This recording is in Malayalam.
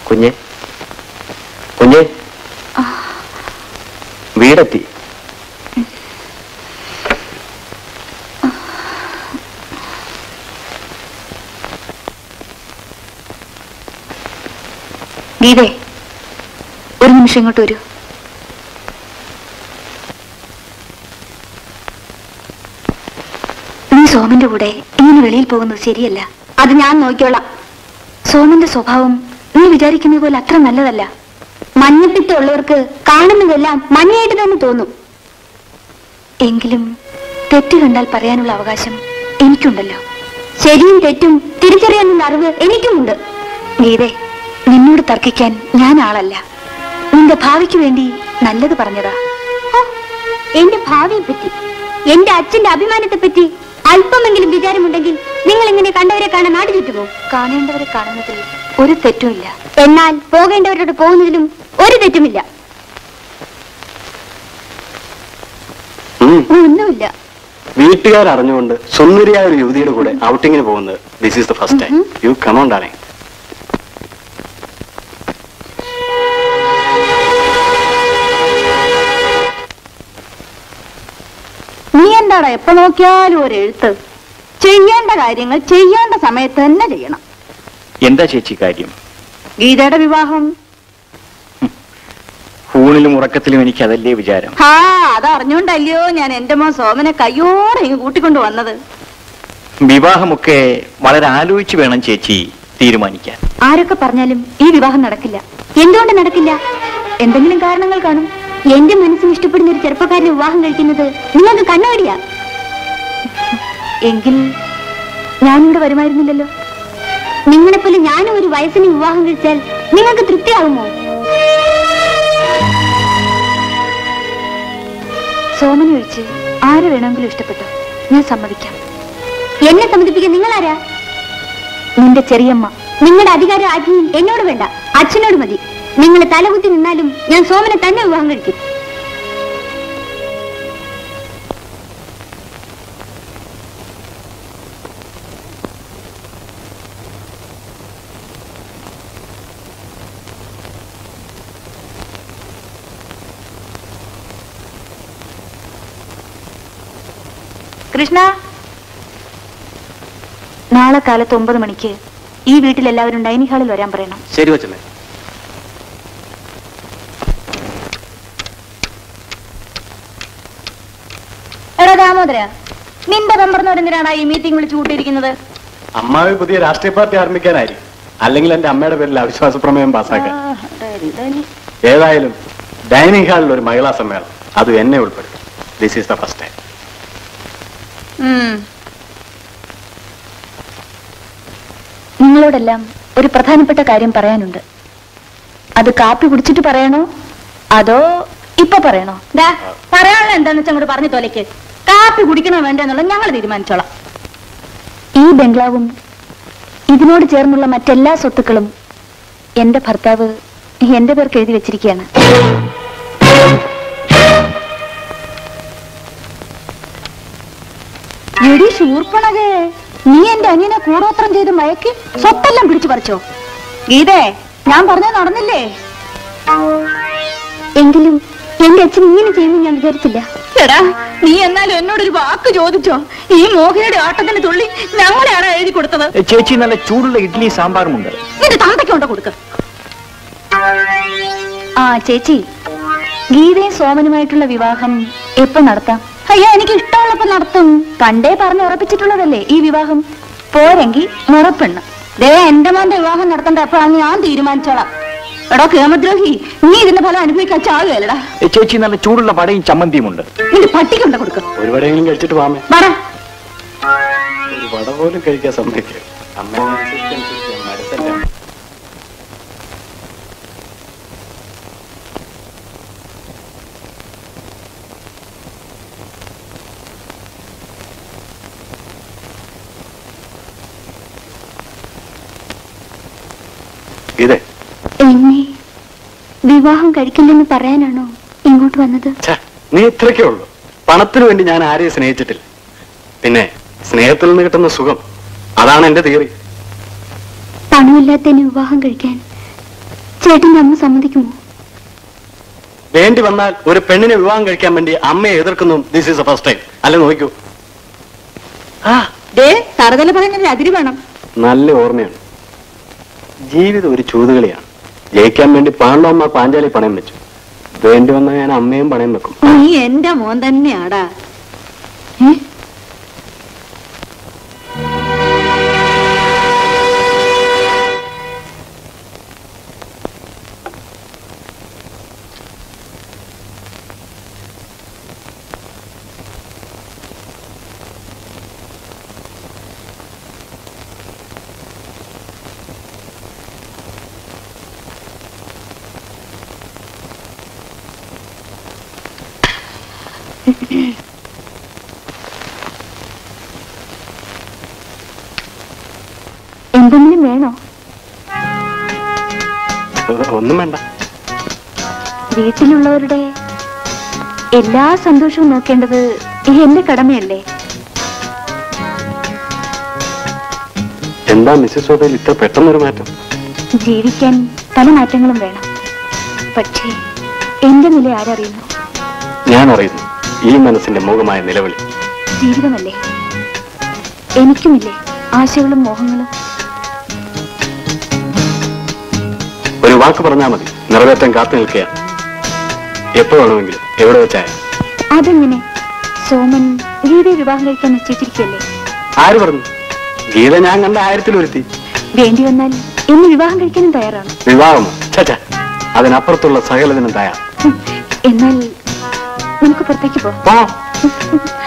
കുഞ്ഞെ കുഞ്ഞെ വീടെത്തി ഗീതേ ഒരു നിമിഷം ഇങ്ങോട്ട് വരൂ നീ സോമന്റെ കൂടെ ഇങ്ങനെ വെളിയിൽ പോകുന്നത് ശരിയല്ല അത് ഞാൻ നോക്കിയോളാം സോമന്റെ സ്വഭാവം നീ വിചാരിക്കുന്ന പോലെ അത്ര നല്ലതല്ല മഞ്ഞപ്പിത്തമുള്ളവർക്ക് കാണുന്നതെല്ലാം മഞ്ഞയായിട്ട് തന്നെ തോന്നും എങ്കിലും തെറ്റ് കണ്ടാൽ പറയാനുള്ള അവകാശം എനിക്കുണ്ടല്ലോ ശരിയും തെറ്റും തിരിച്ചറിയാനുള്ള അറിവ് എനിക്കുമുണ്ട് ഗീതേ നിന്നോട് തർക്കിക്കാൻ ഞാൻ ആളല്ല നിന്റെ ഭാവിക്ക് വേണ്ടി നല്ലത് പറഞ്ഞതാ എന്റെ ഭാവിയെ പറ്റി എന്റെ അച്ഛന്റെ അഭിമാനത്തെ പറ്റി അല്പമെങ്കിലും വിചാരമുണ്ടെങ്കിൽ നിങ്ങൾ ഇങ്ങനെ കണ്ടവരെ കാണാൻ നാട് ചുറ്റുമോ കാണേണ്ടവരെ കാണുന്നതിൽ ഒരു തെറ്റുമില്ല എന്നാൽ പോകേണ്ടവരോട് പോകുന്നതിലും ഒരു തെറ്റുമില്ല ഉം. ഒന്നുമില്ല വീട്ടുകാർ അറിഞ്ഞുകൊണ്ട് സുന്ദരിയായ ഒരു യുവതിയുടെ കൂടെ ഔട്ടിങ്ങിന് പോകുന്നത് this is the first time you come on darling നീ എന്താടാ എപ്പോ നോക്കിയാലും ഒരു എഴുത്ത് ചെയ്യേണ്ട കാര്യങ്ങൾ ചെയ്യേണ്ട സമയത്ത് തന്നെ ചെയ്യണം എന്താ ചേച്ചി കാര്യം ഗീതയുടെ വിവാഹം ഊണിലും ഉറക്കത്തിലും എനിക്ക് അതല്ലേ വിചാരം ഹാ അതറിഞ്ഞോണ്ടല്ലയോ ഞാൻ എന്റെ മോൻ സോമനെ കയ്യോടെ ഇങ്ങ് കൂട്ടിക്കൊണ്ട് വന്നത് വിവാഹമൊക്കെ വളരെ ആലോചിച്ച് വേണം ചേച്ചി തീരുമാനിക്കാൻ ആരൊക്കെ പറഞ്ഞാലും ഈ വിവാഹം നടക്കില്ല എന്തുകൊണ്ട് നടക്കില്ല എന്തെങ്കിലും കാരണങ്ങൾ കാണും എന്റെ മനസ്സിന് ഇഷ്ടപ്പെടുന്ന ഒരു ചെറുപ്പക്കാരനെ വിവാഹം കഴിക്കുന്നത് നിങ്ങൾക്ക് കണ്ണുകടിയാ എങ്കിൽ ഞാനിവിടെ വരുമായിരുന്നില്ലല്ലോ നിങ്ങളെപ്പോലെ ഞാനും ഒരു വയസ്സിന് വിവാഹം കഴിച്ചാൽ നിങ്ങൾക്ക് തൃപ്തിയാകുമോ സോമനെ ഒഴിച്ച് ആരെ വേണമെങ്കിലും ഇഷ്ടപ്പെട്ടു ഞാൻ സമ്മതിക്കാം എന്നെ സമ്മതിപ്പിക്കാൻ നിങ്ങളാരാ നിന്റെ ചെറിയമ്മ നിങ്ങളുടെ അധികാരം ആജ്ഞയും എന്നോട് വേണ്ട അച്ഛനോട് മതി നിങ്ങൾ തലകുത്തി നിന്നാലും ഞാൻ സോമനെ തന്നെ വിവാഹം കഴിക്കും കൃഷ്ണ നാളെ കാലത്ത് ഒമ്പത് മണിക്ക് ഈ വീട്ടിൽ എല്ലാവരും ഡൈനിങ് ഹാളിൽ വരാൻ പറയണം ശരി വച്ചല്ലേ എടാ ദാമോദര നിന്റെ മെമ്പറിനോട് എന്തിനാണ് ഈ മീറ്റിംഗ് വിളിച്ചു കൂട്ടിയിരിക്കുന്നത് അമ്മാവി പുതിയ രാഷ്ട്രീയ പാർട്ടി ആരംഭിക്കാനായിരിക്കും അല്ലെങ്കിൽ എന്റെ അമ്മയുടെ പേരിൽ അവിശ്വാസ പ്രമേയം പാസ്സാക്കാൻ ഏതായാലും ഡൈനിങ് ഹാളിൽ ഒരു മഹിളാ സമ്മേളനം അത് എന്നെ ഉൾപ്പെടുത്തും this is the first time നിങ്ങളോടെല്ലാം ഒരു പ്രധാനപ്പെട്ട കാര്യം പറയാനുണ്ട് അത് കാപ്പി കുടിച്ചിട്ട് പറയണോ അതോ ഇപ്പൊ പറയണോ ദാ പറയാനുള്ള എന്താന്ന് വെച്ചാൽ അങ്ങോട്ട് പറഞ്ഞു തോലയ്ക്ക് കാപ്പി കുടിക്കണോ വേണ്ടെന്നുള്ള ഞങ്ങൾ തീരുമാനിച്ചോളാം ഈ ബംഗ്ലാവും ഇതിനോട് ചേർന്നുള്ള മറ്റെല്ലാ സ്വത്തുക്കളും എന്റെ ഭർത്താവ് എന്റെ പേർക്ക് എഴുതി വെച്ചിരിക്കുകയാണ് എടി ശൂർപ്പണകേ നീ എന്റെ അനിയനെ കൂടോത്രം ചെയ്ത് മയക്കി സ്വത്തെല്ലാം പിടിച്ചു പറിച്ചോ ഗീതേ ഞാൻ പറഞ്ഞത് നടന്നില്ലേ എങ്കിലും എന്റെ അച്ഛൻ ഇങ്ങനെ ചെയ്യുമെന്ന് ഞാൻ വിചാരിച്ചില്ല എടാ നീ എന്നാലും എന്നോടൊരു വാക്ക് ചോദിച്ചോ ഈ മോഹയുടെ ആട്ടത്തിന് തുള്ളി ഞങ്ങളെയാണ് എഴുതി കൊടുത്തത് ചേച്ചി നല്ല ചൂടുള്ള ഇഡ്ഡലി സാമ്പാറുമുണ്ട് നിന്റെ തന്തയ്ക്കുണ്ടോ കൊടുക്ക ആ ചേച്ചി ഗീതയും സോമനുമായിട്ടുള്ള വിവാഹം എപ്പോ നടത്താം അയ്യോ എനിക്ക് ഇഷ്ടമുള്ളപ്പോ നടത്തും പണ്ടേ പറഞ്ഞ് ഉറപ്പിച്ചിട്ടുള്ളതല്ലേ ഈ വിവാഹം പോരെങ്കിൽ മുറപ്പെണ്ണ് ദേ എന്റെ മോന്റെ വിവാഹം നടത്തണ്ട എപ്പോഴാണ് ഞാൻ തീരുമാനിച്ചോളാം എടാ കേമദ്രോഹി നീ ഇതിന്റെ ഫലം അനുഭവിക്കാൻ ചാകുകയല്ലടാ ചേച്ചി നല്ല ചൂടുള്ള വടയും ചമ്മന്തിയുമുണ്ട് നിന്റെ പട്ടിക്കുണ്ട കൊടുക്ക ഒരു വടയെങ്കിലും കഴിച്ചിട്ട് പോകാമേ വാടാ ഒരു വട പോലും കഴിക്കാൻ സമ്മതിക്കില്ല അമ്മേനെ അനുസരിച്ച് അനുസരിച്ച് ഞാൻ മടുത്തല്ലേ അമ്മ. ഇതേ എന്നെ വിവാഹം കഴിക്കില്ലെന്ന് പറയാനാണോ ഇങ്ങോട്ട് വന്നത് ഛെ, നീ ഇത്രയ്ക്കേ ഉള്ളൂ പണത്തിന് വേണ്ടി ഞാൻ ആരെയും സ്നേഹിച്ചിട്ടില്ല പിന്നെ സ്നേഹത്തിൽ നിന്ന് കിട്ടുന്ന സുഖം അതാണ് എന്റെ തിയറി പണമില്ലാത്തതിന് വിവാഹം കഴിക്കാൻ ചേട്ടന്റെ അമ്മ സമ്മതിക്കുമോ വേണ്ടി വന്നാൽ ഒരു പെണ്ണിനെ വിവാഹം കഴിക്കാൻ വേണ്ടി അമ്മയെ എതിർക്കുന്നു this is a first time അല്ല നോക്കൂ ആ ദേ തറുതല പറഞ്ഞൊരു അതിരി വേണം നല്ല ഓർമ്മയാണ് ജീവിതം ഒരു ചൂതുകളിയാണ് ജയിക്കാൻ വേണ്ടി പാണ്ഡവന്മാർ പാഞ്ചാലി പണയം വെച്ചു വേണ്ടി വന്നാൽ ഞാൻ അമ്മയും പണയം വെക്കും നീ എന്റെ മോൻ തന്നെയാടാ ഏ? എന്തെങ്കിലും വേണോ ഒന്നും വേണ്ട വീട്ടിലുള്ളവരുടെ എല്ലാ സന്തോഷവും നോക്കേണ്ടത് എന്റെ കടമയല്ലേ എന്താ മിസ്സസ് ശോഭയിൽ ഇത്ര പെട്ടെന്നൊരു മാറ്റം ജീവിക്കാൻ പല മാറ്റങ്ങളും വേണം പക്ഷേ എന്റെ നില ആരറിയുന്നു ഞാൻ അറിയുന്നു ഈ മനസ്സിന്റെ മൂകമായ നിലവിളി ജീവിതമല്ലേ എനിക്കുമില്ലേ ആശകളും മോഹങ്ങളും ഒരു വാക്ക് പറഞ്ഞാൽ മതി നിറവേറ്റാൻ കാത്തു നിൽക്കുക എപ്പോ വേണമെങ്കിലും എവിടെ വെച്ചായ അതെങ്ങനെ സോമൻ ഗീതയെ വിവാഹം കഴിക്കാൻ നിശ്ചയിച്ചിരിക്കല്ലേ ആര് പറഞ്ഞു ഗീത ഞാൻ കണ്ട ആയിരത്തിലൊരുത്തി വേണ്ടി വന്നാൽ എന്നെ വിവാഹം കഴിക്കാനും തയ്യാറാണ് വിവാഹമോ ചച്ച അതിനപ്പുറത്തുള്ള സകലതിനും തയ്യാർ ഹും, എന്നാൽ നമുക്ക് പുറത്തേക്ക് പോകാം പോ